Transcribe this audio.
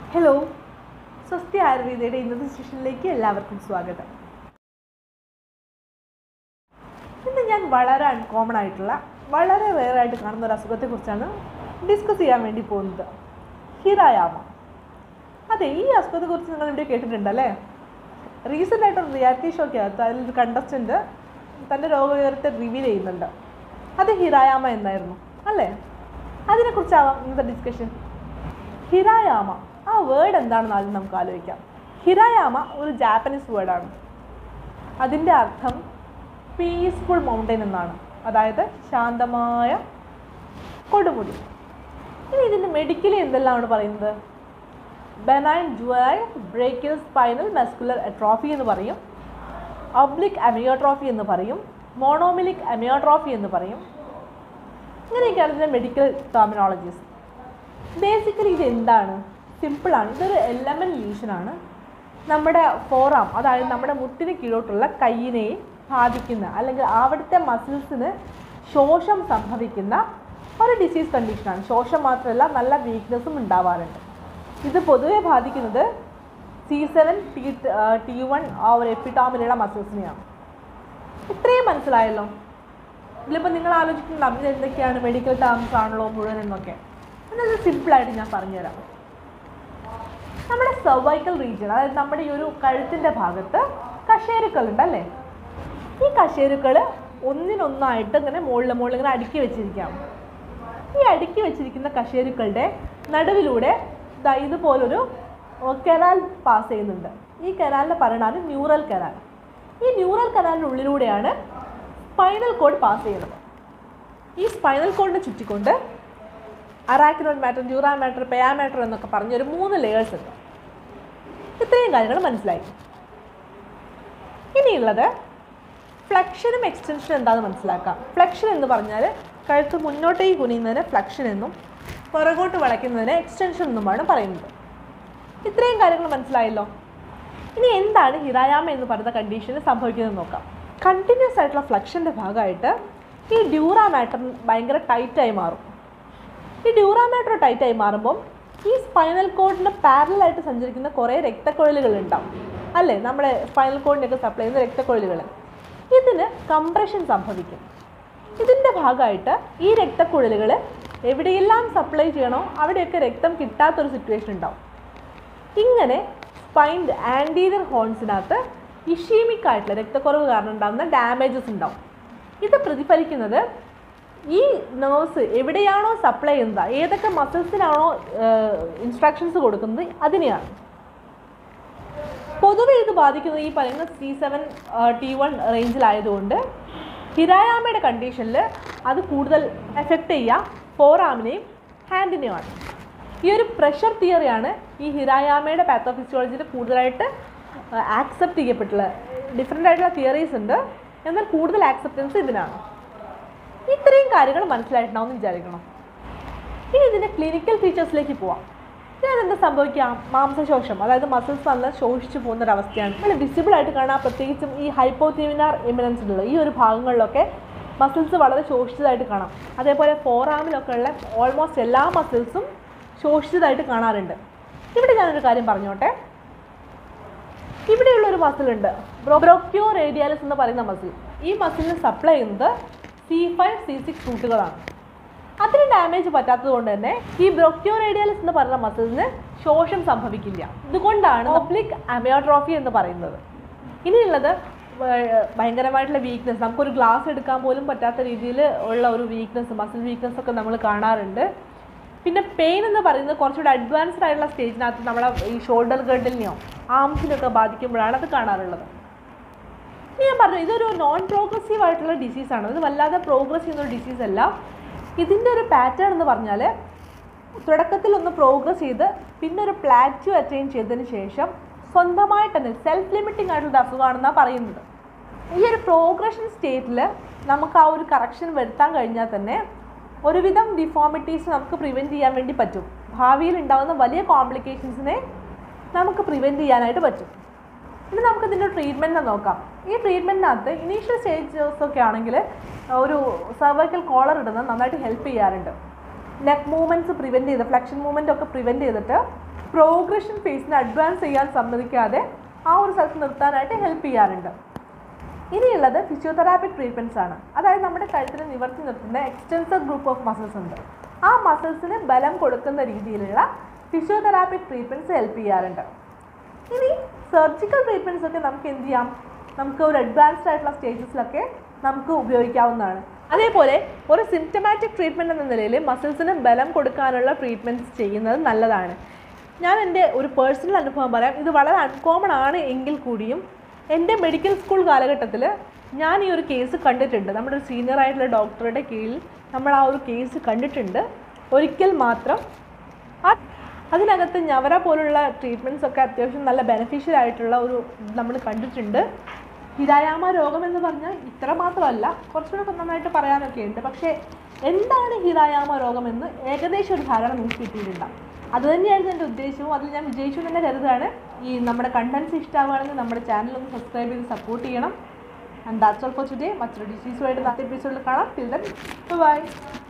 hello സ്വസ്തി ആയുർവേദയുടെ ഇന്നത്തെ സെഷനിലേക്ക് എല്ലാവർക്കും സ്വാഗതം ഇന്ന് ഞാൻ വളരെ അൺകോമൺ ആയിട്ടുള്ള വളരെ റെയർ ആയിട്ട് കാണുന്ന ഒരു അസുഖത്തെക്കുറിച്ചാണ് ഡിസ്കസ് ചെയ്യാൻ വേണ്ടി പോകുന്നത് ഹിറായാമ അതെ ഈ അസുഖത്തെക്കുറിച്ച് നിങ്ങൾ ഇവിടെ കേട്ടിട്ടുണ്ടല്ലേ റീസെൻ്റ് ആയിട്ടൊരു റിയാലിറ്റി ഷോയ്ക്കകത്ത് അതിലൊരു കണ്ടസ്റ്റൻറ്റ് തൻ്റെ രോഗവിവരത്തെ റിവീൽ ചെയ്യുന്നുണ്ട് അത് ഹിറായാമ എന്നായിരുന്നു അല്ലേ അതിനെക്കുറിച്ചാവാം ഇന്നത്തെ ഡിസ്കഷൻ ഹിരായാമ ആ വേർഡ് എന്താണെന്ന് ആദ്യം നമുക്ക് ആലോചിക്കാം ഹിരായാമ ഒരു ജാപ്പനീസ് വേർഡാണ് അതിൻ്റെ അർത്ഥം പീസ്ഫുൾ മൗണ്ടൻ എന്നാണ് അതായത് ശാന്തമായ കൊടുമുടി ഇനി ഇതിൻ്റെ മെഡിക്കലി എന്തെല്ലാമാണ് പറയുന്നത് ബെനൈൻ ജുവൈ ബ്രേക്കിൽ സ്പൈനൽ മസ്കുലർ അട്രോഫി എന്ന് പറയും ഒബ്ലിക് അമിയോട്രോഫി എന്ന് പറയും മോണോമിലിക് അമിയോട്രോഫി എന്ന് പറയും ഇങ്ങനെയൊക്കെയാണ് ഇതിൻ്റെ മെഡിക്കൽ ടെർമിനോളജീസ് ബേസിക്കലി ഇത് എന്താണ് സിമ്പിളാണ് ഇതൊരു എലമെൻ ലീഷനാണ് നമ്മുടെ ഫോറാം അതായത് നമ്മുടെ മുട്ടിന് കീഴോട്ടുള്ള കയ്യിനെ ബാധിക്കുന്ന അല്ലെങ്കിൽ അവിടുത്തെ മസിൽസിന് ശോഷം സംഭവിക്കുന്ന ഒരു ഡിസീസ് കണ്ടീഷനാണ് ശോഷം മാത്രമല്ല നല്ല വീക്ക്നെസ്സും ഉണ്ടാവാറുണ്ട് ഇത് പൊതുവെ ബാധിക്കുന്നത് C seven T T one ആ ഒരു എപ്പിറ്റോമിലുള്ള മസിൽസിനെയാണ് ഇത്രയും മനസ്സിലായല്ലോ ഇതിലിപ്പോൾ നിങ്ങൾ ആലോചിക്കുന്നുണ്ടാവും ഇത് എന്തൊക്കെയാണ് മെഡിക്കൽ ടേംസ് ആണല്ലോ മുഴുവൻ എന്നൊക്കെ എന്നത് സിമ്പിളായിട്ട് ഞാൻ പറഞ്ഞുതരാം നമ്മുടെ സർവൈക്കൽ റീജിയൻ അതായത് നമ്മുടെ ഈ ഒരു കഴുത്തിൻ്റെ ഭാഗത്ത് കശേരുക്കൾ ഉണ്ട് അല്ലേ ഈ കശേരുക്കൾ ഒന്നിനൊന്നായിട്ട് ഇങ്ങനെ മുകളിൽ മുകളിൽ ഇങ്ങനെ അടുക്കി വെച്ചിരിക്കാം ഈ അടുക്കി വെച്ചിരിക്കുന്ന കശേരുക്കളുടെ നടുവിലൂടെ ദാ ഇതുപോലൊരു കെനാൽ പാസ് ചെയ്യുന്നുണ്ട് ഈ കനാലിനെ പറയുന്നതാണ് ന്യൂറൽ കനാൽ ഈ ന്യൂറൽ കനാലിൻ്റെ ഉള്ളിലൂടെയാണ് സ്പൈനൽ കോഡ് പാസ് ചെയ്യുന്നത് ഈ സ്പൈനൽ കോഡിനെ ചുറ്റിക്കൊണ്ട് arachnoid mater dura mater pia mater എന്നൊക്കെ പറഞ്ഞ ഒരു മൂന്ന് ലെയേഴ്സ് ഉണ്ട് ഇത്രയും കാര്യങ്ങൾ മനസ്സിലായി ഇനിയുള്ളത് ഫ്ലക്ഷനും എക്സ്റ്റൻഷനും എന്താണെന്ന് മനസ്സിലാക്കാം ഫ്ലക്ഷൻ എന്ന് പറഞ്ഞാൽ കഴുത്ത് മുന്നോട്ടേക്ക് കുനിയുന്നതിന് ഫ്ലക്ഷൻ എന്നും പുറകോട്ട് വളയ്ക്കുന്നതിന് എക്സ്റ്റൻഷൻ എന്നുമാണ് പറയുന്നത് ഇത്രയും കാര്യങ്ങൾ മനസ്സിലായല്ലോ ഇനി എന്താണ് ഹിറായാമ എന്ന് പറയുന്ന കണ്ടീഷന് സംഭവിക്കുന്നത് നോക്കാം കണ്ടിന്യൂസ് ആയിട്ടുള്ള ഫ്ലക്ഷൻ്റെ ഭാഗമായിട്ട് ഈ ഡ്യൂറാ മാറ്റർ ഭയങ്കര ടൈറ്റായി മാറും ഈ ഡ്യൂറാ മാറ്റർ ടൈറ്റായി മാറുമ്പം ഈ സ്പൈനൽ കോഡിന് പാരലായിട്ട് സഞ്ചരിക്കുന്ന കുറേ രക്തക്കുഴലുകൾ ഉണ്ടാവും അല്ലേ നമ്മുടെ സ്പൈനൽ കോഡിനൊക്കെ സപ്ലൈ ചെയ്യുന്ന രക്തക്കുഴലുകൾ ഇതിന് കംപ്രഷൻ സംഭവിക്കും ഇതിൻ്റെ ഭാഗമായിട്ട് ഈ രക്തക്കുഴലുകൾ എവിടെയെല്ലാം സപ്ലൈ ചെയ്യണോ അവിടെയൊക്കെ രക്തം കിട്ടാത്തൊരു സിറ്റുവേഷൻ ഉണ്ടാവും ഇങ്ങനെ സ്പൈൻഡ് ആൻറ്റീരിയർ ഹോൺസിനകത്ത് ഇഷീമിക് ആയിട്ടുള്ള രക്തക്കുറവ് കാരണം ഉണ്ടാകുന്ന ഡാമേജസ് ഉണ്ടാവും ഇത് പ്രതിഫലിക്കുന്നത് ഈ നേഴ്സ് എവിടെയാണോ സപ്ലൈ ചെയ്യുന്നത് ഏതൊക്കെ മസിൽസിനാണോ ഇൻസ്ട്രക്ഷൻസ് കൊടുക്കുന്നത് അതിനെയാണ് പൊതുവെ ഇത് ബാധിക്കുന്നത് ഈ പറയുന്ന സി സെവൻ ടി വൺ റേഞ്ചിലായതുകൊണ്ട് ഹിരായാമയുടെ കണ്ടീഷനിൽ അത് കൂടുതൽ എഫക്റ്റ് ചെയ്യുക ഫോർ ആമിനെയും ഹാൻഡിനെയുമാണ് ഈ ഒരു പ്രഷർ തിയറിയാണ് ഈ ഹിരായാമയുടെ പാത്തോഫിസിയോളജിയിൽ കൂടുതലായിട്ട് ആക്സെപ്റ്റ് ചെയ്യപ്പെട്ടുള്ളത് ഡിഫറെൻ്റ് ആയിട്ടുള്ള തിയറീസ് ഉണ്ട് എന്നാൽ കൂടുതൽ ആക്സെപ്റ്റൻസ് ഇതിനാണ് ഇത്രയും കാര്യങ്ങൾ മനസ്സിലായിട്ടുണ്ടാവും എന്ന് വിചാരിക്കണം ഇനി ഇതിൻ്റെ ക്ലിനിക്കൽ ഫീച്ചേഴ്സിലേക്ക് പോവാം ഇതിനെന്താ സംഭവിക്കാം മാംസശോഷം അതായത് മസിൽസ് നല്ല ശോഷിച്ചു പോകുന്ന ഒരു അവസ്ഥയാണ് നമ്മൾ വിസിബിൾ ആയിട്ട് കാണാം പ്രത്യേകിച്ചും ഈ ഹൈപ്പോത്യൂമിനാർ ഇമിനൻസിലുള്ള ഈ ഒരു ഭാഗങ്ങളിലൊക്കെ മസിൽസ് വളരെ ശോഷിച്ചതായിട്ട് കാണാം അതേപോലെ ഫോറാമിലൊക്കെ ഉള്ള ഓൾമോസ്റ്റ് എല്ലാ മസിൽസും ശോഷിച്ചതായിട്ട് കാണാറുണ്ട് ഇവിടെ ഞാനൊരു കാര്യം പറഞ്ഞോട്ടെ ഇവിടെയുള്ള ഒരു മസിൽ ഉണ്ട് ബ്രോക്യോ റേഡിയാലിസ് എന്ന് പറയുന്ന മസിൽ ഈ മസിലിന് സപ്ലൈ ചെയ്യുന്നത് സി ഫൈവ് സി സിക്സ് റൂട്ടുകളാണ് അതിന് ഡാമേജ് പറ്റാത്തത് കൊണ്ട് തന്നെ ഈ ബ്രോക്യോ റേഡിയാലിസ് എന്ന് പറയുന്ന മസിലിന് ശോഷം സംഭവിക്കില്ല ഇതുകൊണ്ടാണ് ഒബ്ലിക് അമയോട്രോഫി എന്ന് പറയുന്നത് ഇനിയുള്ളത് വേ- ഭയങ്കരമായിട്ടുള്ള വീക്ക്നെസ് നമുക്കൊരു ഗ്ലാസ് എടുക്കാൻ പോലും പറ്റാത്ത രീതിയിൽ ഉള്ള ഒരു വീക്ക്നെസ് മസിൽ വീക്ക്നെസ് ഒക്കെ നമ്മൾ കാണാറുണ്ട് പിന്നെ പെയിൻ എന്ന് പറയുന്നത് കുറച്ചുകൂടി അഡ്വാൻസ്ഡ് ആയിട്ടുള്ള സ്റ്റേജിനകത്ത് നമ്മളെ ഈ ഷോൾഡർ ഗർഡിലിനെയോ ആംസിനൊക്കെ ബാധിക്കുമ്പോഴാണ് അത് കാണാറുള്ളത് ഇനി ഞാൻ പറഞ്ഞു ഇതൊരു നോൺ പ്രോഗ്രസീവ് ആയിട്ടുള്ള ഡിസീസാണ് ഇത് വല്ലാതെ പ്രോഗ്രസ് ചെയ്യുന്ന ഒരു ഡിസീസ് അല്ല ഇതിൻ്റെ ഒരു പാറ്റേൺ എന്ന് പറഞ്ഞാൽ തുടക്കത്തിൽ ഒന്ന് പ്രോഗ്രസ് ചെയ്ത് പിന്നെ ഒരു പ്ലാറ്റ്യൂ അറ്റൈൻ ചെയ്തതിന് ശേഷം സ്വന്തമായിട്ട് തന്നെ സെൽഫ് ലിമിറ്റിംഗ് ആയിട്ടുള്ള അസുഖമാണെന്നാണ് പറയുന്നത് ഈ ഒരു പ്രോഗ്രഷൻ സ്റ്റേറ്റിൽ നമുക്ക് ആ ഒരു കറക്ഷൻ വരുത്താൻ കഴിഞ്ഞാൽ തന്നെ ഒരുവിധം ഡിഫോമിറ്റീസ് നമുക്ക് പ്രിവെൻറ്റ് ചെയ്യാൻ വേണ്ടി പറ്റും ഭാവിയിൽ ഉണ്ടാകുന്ന വലിയ കോംപ്ലിക്കേഷൻസിനെ നമുക്ക് പ്രിവെൻറ്റ് ചെയ്യാനായിട്ട് പറ്റും ഇനി നമുക്ക് ഇതിൻ്റെ ട്രീറ്റ്മെൻറ്റ് നോക്കാം ഈ ട്രീറ്റ്മെൻറ്റിനകത്ത് ഇനീഷ്യൽ സ്റ്റേജസ് ഒക്കെ ആണെങ്കിൽ ഒരു സർവൈക്കൽ കോളർ ഇടുന്നത് നന്നായിട്ട് ഹെൽപ്പ് ചെയ്യാറുണ്ട് നെക്ക് മൂവ്മെൻറ്റ്സ് പ്രിവെൻറ്റ് ചെയ്ത് ഫ്ലെക്ഷൻ മൂവ്മെൻ്റ് ഒക്കെ പ്രിവെൻറ്റ് ചെയ്തിട്ട് പ്രോഗ്രഷൻ ഫേസിനെ അഡ്വാൻസ് ചെയ്യാൻ സമ്മതിക്കാതെ ആ ഒരു സ്ഥലത്ത് നിർത്താനായിട്ട് ഹെൽപ്പ് ചെയ്യാറുണ്ട് ഇനിയുള്ളത് ഫിസിയോതെറാപ്പി ട്രീറ്റ്മെൻറ്റ്സ് ആണ് അതായത് നമ്മുടെ കഴുത്തിനെ നിവർത്തി നിർത്തുന്ന എക്സ്റ്റൻസർ ഗ്രൂപ്പ് ഓഫ് മസിൽസ് ഉണ്ട് ആ മസിൽസിന് ബലം കൊടുക്കുന്ന രീതിയിലുള്ള ഫിസിയോതെറാപ്പി ട്രീറ്റ്മെൻറ്റ്സ് ഹെൽപ്പ് ചെയ്യാറുണ്ട് ഇനി സർജിക്കൽ ട്രീറ്റ്മെൻറ്റ്സ് ഒക്കെ നമുക്ക് എന്ത് ചെയ്യാം നമുക്ക് ഒരു അഡ്വാൻസ്ഡ് ആയിട്ടുള്ള സ്റ്റേജസിലൊക്കെ നമുക്ക് ഉപയോഗിക്കാവുന്നതാണ് അതേപോലെ ഒരു സിംറ്റമാറ്റിക് ട്രീറ്റ്മെൻറ്റ് എന്ന നിലയിൽ മസിൽസിന് ബലം കൊടുക്കാനുള്ള ട്രീറ്റ്മെൻറ്റ്സ് ചെയ്യുന്നത് നല്ലതാണ് ഞാൻ എൻ്റെ ഒരു പേഴ്സണൽ അനുഭവം പറയാം ഇത് വളരെ അൺകോമൺ ആണ് എങ്കിൽ കൂടിയും എൻ്റെ മെഡിക്കൽ സ്കൂൾ കാലഘട്ടത്തിൽ ഞാൻ ഈ ഒരു കേസ് കണ്ടിട്ടുണ്ട് നമ്മുടെ ഒരു സീനിയർ ആയിട്ടുള്ള ഡോക്ടറുടെ കീഴിൽ നമ്മൾ ആ ഒരു കേസ് കണ്ടിട്ടുണ്ട് ഒരിക്കൽ മാത്രം ആ അതിനകത്ത് ഞവര പോലുള്ള ട്രീറ്റ്മെൻറ്റ്സ് ഒക്കെ അത്യാവശ്യം നല്ല ബെനഫിഷ്യൽ ആയിട്ടുള്ള ഒരു നമ്മൾ കണ്ടിട്ടുണ്ട് ഹിരായാമ രോഗം എന്ന് പറഞ്ഞാൽ ഇത്ര മാത്രമല്ല കുറച്ചുകൂടെ നന്നായിട്ട് പറയാനൊക്കെ ഉണ്ട് പക്ഷേ എന്താണ് ഹിരായാമ രോഗം എന്ന് ഏകദേശം ഒരു ധാരണ നിങ്ങൾക്ക് കിട്ടിയിട്ടുണ്ടാവും അത് തന്നെയായിരുന്നു എൻ്റെ ഉദ്ദേശവും അതിൽ ഞാൻ വിജയിച്ചു എന്ന് തന്നെ കരുതാണ് ഈ നമ്മുടെ കണ്ടൻസ് ഇഷ്ടമാവുകയാണെങ്കിൽ നമ്മുടെ ചാനൽ ഒന്ന് സബ്സ്ക്രൈബ് ചെയ്ത് സപ്പോർട്ട് ചെയ്യണം and that's all for today മറ്റൊരു ഡിസീസുമായിട്ട് നാളത്തെ എപ്പിസോഡിൽ കാണാം ടിൽ ദൻ ബൈ